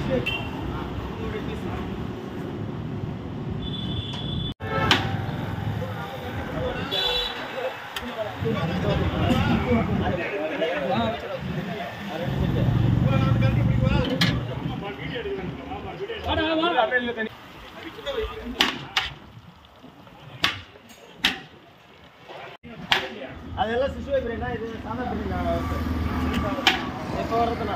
அதெல்லாம் சிசு வைக்கிறேன்னா இது சாதா பண்ணிக்கலாம் எப்போ வர்றதுண்ணா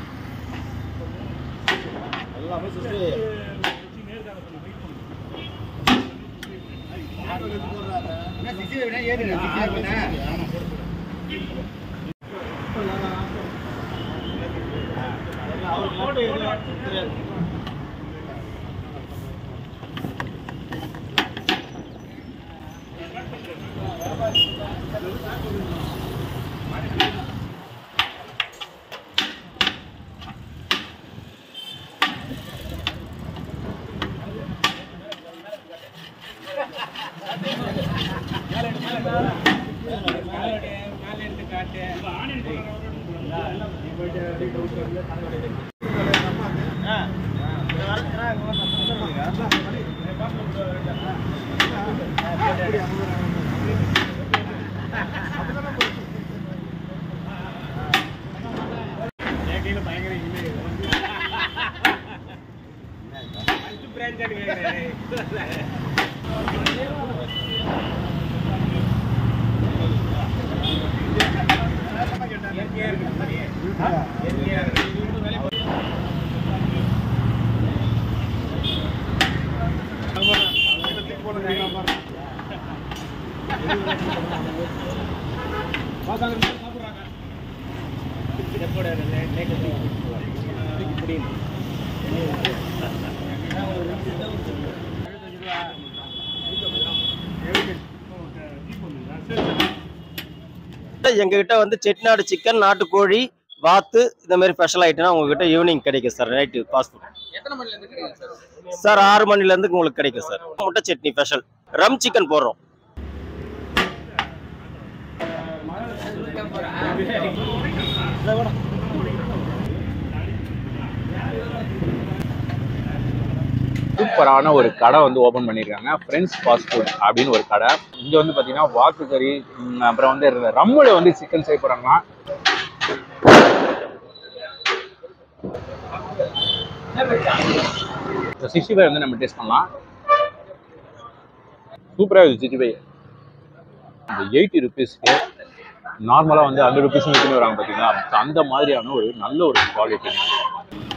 எல்லாமே சிசு தெரியாது எங்ககிட்ட வந்து செட்டிநாடு சிக்கன் நாட்டுக்கோழி வாத்து இந்த மாதிரி ஸ்பெஷல் ஐட்டம்னா உங்ககிட்ட ஈவினிங் கிடைக்கும் சார் நைட்டு ஃபாஸ்ட் ஃபுட் எத்தனை மணில இருந்து கிடைக்கும் சார் சார் ஆறு மணில இருந்து உங்களுக்கு கிடைக்கும் சார் முட்டை சட்னி ஸ்பெஷல் ரம் சிக்கன் போடுறோம் சூப்பரான ஒரு கடை வந்து ஓபன் பண்ணியிருக்காங்க ஃப்ரெண்ட்ஸ் ஃபாஸ்ட் ஃபுட் அப்படின்னு ஒரு கடை இங்க வந்து பாத்தீங்கன்னா வாத்து கறி ம், அப்புறம் வந்து ரம்முல வந்து சிக்கன் செய்ய போறாங்களாம் சிக்ஸ்டி ஃபைவ் வந்து நம்ம டேஸ்ட் பண்ணலாம் சூப்பராக இருக்குது சிக்ஸ்டி ஃபைவ் இந்த எயிட்டி ருபீஸ்க்கு நார்மலாக வந்து ஹண்ட்ரட் ருபீஸ் விற்று வராங்க பார்த்தீங்களா So, அந்த மாதிரியான ஒரு நல்ல ஒரு குவாலிட்டி